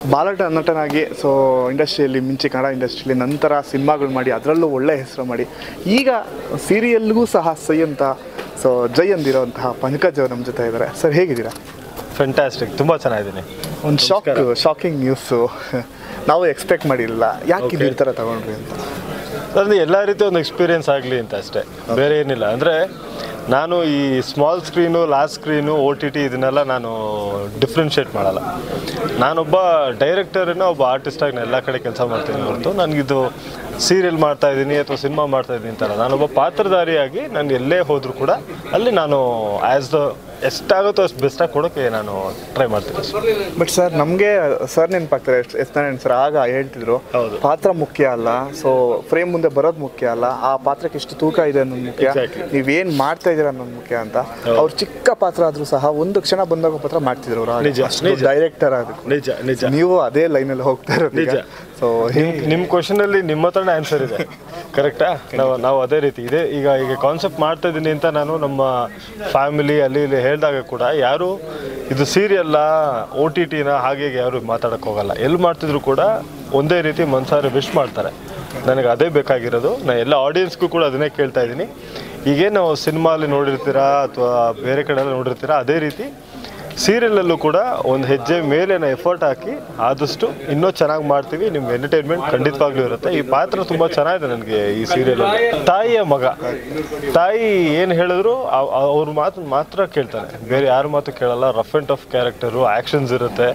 ಬಾಲಟ ನಟನಾಗಿ ಸೊ ಇಂಡಸ್ಟ್ರಿಯಲ್ಲಿ ಮಿಂಚಿ ಕನ್ನಡ ಇಂಡಸ್ಟ್ರಿಯಲ್ಲಿ ನಂತರ ಸಿನಿಮಾಗಳು ಮಾಡಿ ಅದರಲ್ಲೂ ಒಳ್ಳೆ ಹೆಸರು ಮಾಡಿ ಈಗ ಸೀರಿಯಲ್ಗೂ ಸಹ ಸೈ ಅಂತ ಸೊ ಜೈ ಅಂದಿರೋಂತಹ ಪಂಕಜ್ ಅವ್ರು ನಮ್ಮ ಜೊತೆ ಇದ್ದಾರೆ ಸರ್ ಹೇಗಿದ್ದೀರಾ ಫ್ಯಾಂಟಾಸ್ಟಿಕ್ ತುಂಬ ಚೆನ್ನಾಗಿದ್ದೀನಿ ಒಂದು ಶಾಕ್ ಶಾಕಿಂಗ್ ನ್ಯೂಸು ನಾವು ಎಕ್ಸ್ಪೆಕ್ಟ್ ಮಾಡಿರಲಿಲ್ಲ ಯಾಕೆ ಇದು ಈ ಥರ ತಗೊಂಡ್ರಿ ಅಂತ ಅಂದರೆ ಎಲ್ಲ ರೀತಿ ಒಂದು ಎಕ್ಸ್ಪೀರಿಯನ್ಸ್ ಆಗಲಿ ಅಂತ ಅಷ್ಟೇ ಬೇರೆ ಏನಿಲ್ಲ ಅಂದರೆ ನಾನು ಈ small screen last screen O T T ಇದನ್ನೆಲ್ಲ ನಾನು ಡಿಫ್ರೆನ್ಷಿಯೇಟ್ ಮಾಡಲ್ಲ ನಾನೊಬ್ಬ ಡೈರೆಕ್ಟರನ್ನ ಒಬ್ಬ ಆರ್ಟಿಸ್ಟಾಗಿ ಎಲ್ಲ ಕಡೆ ಕೆಲಸ ಮಾಡ್ತೀನಿ ಹೊರತು ನನಗಿದು ಸೀರಿಯಲ್ ಮಾಡ್ತಾ ಇದ್ದೀನಿ ಅಥವಾ ಸಿನಿಮಾ ಮಾಡ್ತಾ ಇದ್ದೀನಿ ಅಂತಲ್ಲ ನಾನೊಬ್ಬ ಪಾತ್ರಧಾರಿಯಾಗಿ ನಾನು ಎಲ್ಲೇ ಹೋದರೂ ಕೂಡ ಅಲ್ಲಿ ನಾನು ಆ್ಯಸ್ ದ ಎಷ್ಟಾಗುತ್ತೋ ಅಷ್ಟು ಬೆಸ್ಟಾಗಿ ಕೊಡೋಕ್ಕೆ ನಾನು ಟ್ರೈ ಮಾಡ್ತೀನಿ ಅಷ್ಟೇ. ಬಟ್ ಸರ್ ನಮಗೆ ಸರ್ ನೆನಪಾಗ್ತಾರೆ ಎಷ್ಟು ಎಷ್ಟು ನೆನ್ ಸರ್ ಆಗ ಹೇಳ್ತಿದ್ರು ಹೌದು. ಪಾತ್ರ ಮುಖ್ಯ ಅಲ್ಲ ಸೊ ಫ್ರೇಮ್ ಮುಂದೆ ಬರೋದು ಮುಖ್ಯ ಅಲ್ಲ ಆ ಪಾತ್ರಕ್ಕೆ ಎಷ್ಟು ತೂಕ ಇದೆ ಅನ್ನೋದು ಮುಖ್ಯ Exactly. ನೀವೇನ್ ಮಾಡ್ತಾ ಇದ್ದೀರಾ ಅನ್ನೋದು ಮುಖ್ಯ ಅಂತ ಅವ್ರು ಚಿಕ್ಕ ಪಾತ್ರ ಆದ್ರೂ ಸಹ ಒಂದು ಕ್ಷಣ ಬಂದಾಗ ಪಾತ್ರ ಮಾಡ್ತಿದ್ರು ನಿಜ, ನಿಜ. ಡೈರೆಕ್ಟರ್ ಆದ ನಿಜ ನಿಜ ನೀವು ಅದೇ ಲೈನಲ್ಲಿ ಹೋಗ್ತಾ ಇರೋದು ನಿಜ. ಸೊ ನಿಮ್ ನಿಮ್ಮ ಕ್ವಶನಲ್ಲಿ ನಿಮ್ಮ ಹತ್ರನೇ ಆನ್ಸರ್ ಇದೆ ಕರೆಕ್ಟಾ ನಾವು ನಾವು ಅದೇ ರೀತಿ ಇದೆ ಈಗ ಈಗ ಕಾನ್ಸೆಪ್ಟ್ ಮಾಡ್ತಾ ಇದ್ದೀನಿ ಅಂತ ನಾನು ನಮ್ಮ ಫ್ಯಾಮಿಲಿ ಅಲ್ಲಿ ಇಲ್ಲಿ ಹೇಳಿದಾಗ ಕೂಡ ಯಾರು ಇದು ಸೀರಿಯಲ್ಲ ಓ ಟಿ ಟಿನ ಹಾಗೆ ಹೀಗೆ ಯಾರು ಮಾತಾಡಕ್ಕೆ ಹೋಗಲ್ಲ ಎಲ್ಲಿ ಮಾಡ್ತಿದ್ರು ಕೂಡ ಒಂದೇ ರೀತಿ ಮನ್ಸಾರೆ ವಿಶ್ ಮಾಡ್ತಾರೆ ನನಗೆ ಅದೇ ಬೇಕಾಗಿರೋದು ನಾನು ಎಲ್ಲ ಆಡಿಯನ್ಸ್ಗೂ ಕೂಡ ಅದನ್ನೇ ಕೇಳ್ತಾ ಇದ್ದೀನಿ ಈಗೇನು ಸಿನಿಮಾಲಿ ನೋಡಿರ್ತೀರಾ ಅಥವಾ ಬೇರೆ ಕಡೆ ಎಲ್ಲ ನೋಡಿರ್ತೀರಾ ಅದೇ ರೀತಿ ಸೀರಿಯಲಲ್ಲೂ ಕೂಡ ಒಂದು ಹೆಜ್ಜೆ ಮೇಲೆ ನಾವು ಎಫರ್ಟ್ ಹಾಕಿ ಆದಷ್ಟು ಇನ್ನೂ ಚೆನ್ನಾಗಿ ಮಾಡ್ತೀವಿ ನಿಮ್ಗೆ ಎಂಟರ್ಟೈನ್ಮೆಂಟ್ ಖಂಡಿತವಾಗ್ಲೂ ಇರುತ್ತೆ ಈ ಪಾತ್ರ ತುಂಬ ಚೆನ್ನಾಗಿದೆ ನನಗೆ ಈ ಸೀರಿಯಲ್ ತಾಯಿಯ ಮಗ ತಾಯಿ ಏನು ಹೇಳಿದ್ರು ಅವ್- ಅವ್- ಅವ್ರ ಮಾತು ಮಾತ್ರ ಕೇಳ್ತಾನೆ ಬೇರೆ ಯಾರ ಮಾತು ಕೇಳಲ್ಲ rough and tough character actions ಇರುತ್ತೆ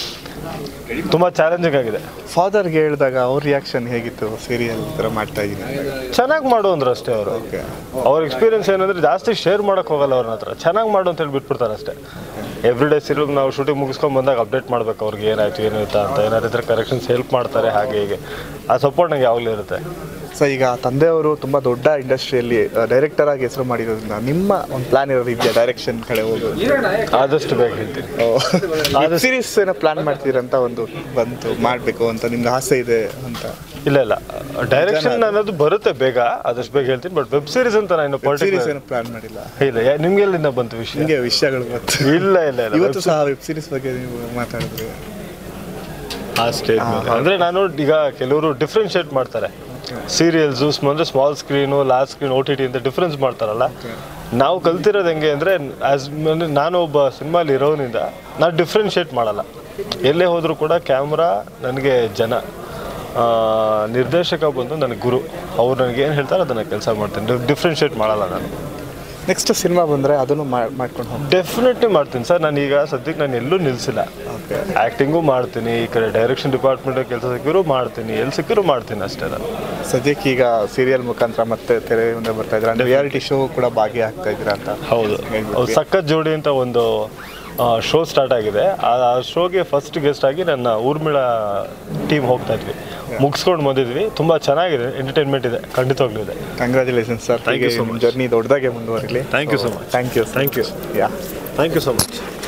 ತುಂಬ ಚಾಲೆಂಜಿಂಗ್ ಆಗಿದೆ ಫಾದರ್ಗೆ ಹೇಳಿದಾಗ ಅವ್ರ ರಿಯಾಕ್ಷನ್ ಹೇಗಿತ್ತು ಸೀರಿಯಲ್ ಥರ ಮಾಡ್ತಾ ಇದ್ದೀನಿ ಚೆನ್ನಾಗಿ ಮಾಡು ಅಂದ್ರೆ ಅಷ್ಟೇ ಅವರು ಅವ್ರ ಎಕ್ಸ್ಪೀರಿಯನ್ಸ್ ಏನಂದ್ರೆ ಜಾಸ್ತಿ ಶೇರ್ ಮಾಡಕ್ ಹೋಗಲ್ಲ ಅವ್ರ ಹತ್ರ ಚೆನ್ನಾಗಿ ಮಾಡು ಅಂತ ಹೇಳಿ ಬಿಟ್ಬಿಡ್ತಾರೆ ಅಷ್ಟೇ ಎವ್ರಿ ಡೇ ಸೀರಿಯಲ್ ನಾವು ಶೂಟಿಂಗ್ ಮುಗಿಸ್ಕೊಂಡು ಬಂದಾಗ ಅಪ್ಡೇಟ್ ಮಾಡ್ಬೇಕು ಅವ್ರಿಗೆ ಏನಾಯ್ತು ಏನು ಇತ್ತಾ ಅಂತ ಏನಾದ್ರು ಇದ್ರೆ ಕರೆಕ್ಷನ್ಸ್ ಹೆಲ್ಪ್ ಮಾಡ್ತಾರೆ ಹಾಗೆ ಹೀಗೆ ಆ ಸಪೋರ್ಟ್ ನಂಗೆ ಯಾವಾಗಲೂ ಇರುತ್ತೆ ಸೊ ಈಗ ತಂದೆಯವರು ತುಂಬಾ ದೊಡ್ಡ ಇಂಡಸ್ಟ್ರಿಯಲ್ಲಿ ಡೈರೆಕ್ಟರ್ ಆಗಿ ಹೆಸರು ಮಾಡಿರೋದ್ರಿಂದ ನಿಮ್ಮ ಒಂದು ಪ್ಲಾನ್ ಇರೋದು ಇದೆಯಾ ಡೈರೆಕ್ಷನ್ ಕಡೆ ಹೋಗೋದು ಆದಷ್ಟು ಬೇಗ ಹೇಳ್ತೀನಿ ಸೀರೀಸ್ ಏನೋ ಪ್ಲಾನ್ ಮಾಡ್ತೀರಂತ ಒಂದು ಬಂತು ಮಾಡಬೇಕು ಅಂತ ನಿಮ್ಗೆ ಆಸೆ ಇದೆ ಅಂತ ಇಲ್ಲ ಇಲ್ಲ ಡೈರೆಕ್ಷನ್ ಅನ್ನೋದು ಬರುತ್ತೆ ಬೇಗ ಆದಷ್ಟು ಬೇಗ ಹೇಳ್ತೀನಿ ಬಟ್ ವೆಬ್ ಸೀರೀಸ್ ಅಂತ ನಾನು ಸೀರೀಸ್ ಪರ್ಟಿಕ್ಯುಲರ್ ಏನೋ ಪ್ಲಾನ್ ಮಾಡಿಲ್ಲ ಇಲ್ಲ ಯಾ- ನಿಮ್ಗೆ ಎಲ್ಲಿಂದ ಬಂತು ವಿಷಯ ಹಿಂಗೆ ವಿಷಯಗಳು ಗೊತ್ತು ಇಲ್ಲ ಇಲ್ಲ ಇಲ್ಲ ಇವತ್ತು ಸಹ ವೆಬ್ ಸೀರೀಸ್ ಬಗ್ಗೆ ನೀವು ಮಾತಾಡಿದ್ರಿ ಆ ಸ್ಟೇಜ್ ಮೇಲೆ ಅಂದರೆ ನಾನು ಈಗ ಕೆಲವರು ಡಿಫ್ರೆನ್ಶಿಯೇಟ್ ಮಾಡ್ತಾರೆ ಸೀರಿಯಲ್ಸು ಅಂದರೆ small screen last screen O T T ಅಂತ ಡಿಫ್ರೆನ್ಸ್ ಮಾಡ್ತಾರಲ್ಲ ನಾವು ಕಲ್ತಿರೋದು ಹೆಂಗೆ ಅಂದರೆ ಆಸ್ ನಾನು ಒಬ್ಬ ಸಿನಿಮಾಲಿ ಇರೋನಿಂದ ನಾನು ಡಿಫ್ರೆನ್ಶಿಯೇಟ್ ಮಾಡಲ್ಲ ಎಲ್ಲೇ ಹೋದರೂ ಕೂಡ ಕ್ಯಾಮ್ರಾ ನನಗೆ ಜನ ಆ, ನಿರ್ದೇಶಕ ಬಂದು ನನಗೆ ಗುರು ಅವ್ರು ನನಗೆ ಏನು ಹೇಳ್ತಾರೆ ಅದನ್ನು ಕೆಲಸ ಮಾಡ್ತೀನಿ ಡಿಫ್ರೆನ್ಶಿಯೇಟ್ ಮಾಡಲ್ಲ ನಾನು ನೆಕ್ಸ್ಟ್ ಸಿನಿಮಾ ಬಂದರೆ ಅದನ್ನು ಮಾ- ಮಾಡ್ಕೊಂಡು ಹೋಗಿ ಡೆಫಿನೆಟ್ಲಿ ಮಾಡ್ತೀನಿ ಸರ್ ನಾನು ಈಗ ಸದ್ಯಕ್ಕೆ ನಾನು ಎಲ್ಲೂ ನಿಲ್ಲಿಸಿಲ್ಲ ಓಕೆ ಆ್ಯಕ್ಟಿಂಗು ಮಾಡ್ತೀನಿ ಈ ಕಡೆ ಡೈರೆಕ್ಷನ್ ಡಿಪಾರ್ಟ್ಮೆಂಟ್ ಕೆಲಸ ಸಿಕ್ಕಿದ್ರು ಮಾಡ್ತೀನಿ ಎಲ್ಲಿ ಸಿಕ್ಕಿದ್ರು ಮಾಡ್ತೀನಿ ಅಷ್ಟೇ ನಾನು ಸದ್ಯಕ್ಕೆ ಈಗ ಸೀರಿಯಲ್ ಮುಖಾಂತರ ಮತ್ತೆ ತೆರೆ ಮುಂದೆ ಬರ್ತಾ ಇದ್ದೀರಾ ಅಂದ್ರೆ ರಿಯಾಲಿಟಿ ಶೋ ಕೂಡ ಭಾಗಿಯಾಗ್ತಾ ಇದ್ದೀರಾ ಅಂತ ಹೌದು ಅವ್ರು ಸಖತ್ ಜೋಡಿ ಅಂತ ಒಂದು ಶೋ ಸ್ಟಾರ್ಟ್ ಆಗಿದೆ ಆ ಶೋಗೆ ಫಸ್ಟ್ ಗೆಸ್ಟ್ ಆಗಿ ನನ್ನ ಊರ್ಮಿಳ ಟೀಮ್ ಹೋಗ್ತಾ ಇದ್ವಿ ಮುಗಿಸ್ಕೊಂಡು ಬಂದಿದ್ವಿ ತುಂಬ ಚೆನ್ನಾಗಿದೆ ಎಂಟರ್ಟೈನ್ಮೆಂಟ್ ಇದೆ ಖಂಡಿತವಾಗ್ಲೂ ಇದೆ congratulation sir Thank you so much. Journey ದೊಡ್ಡದಾಗೆ ಮುಂದುವರಿಲಿ Thank you so much. Thank you Thank you. Yeah thank you so much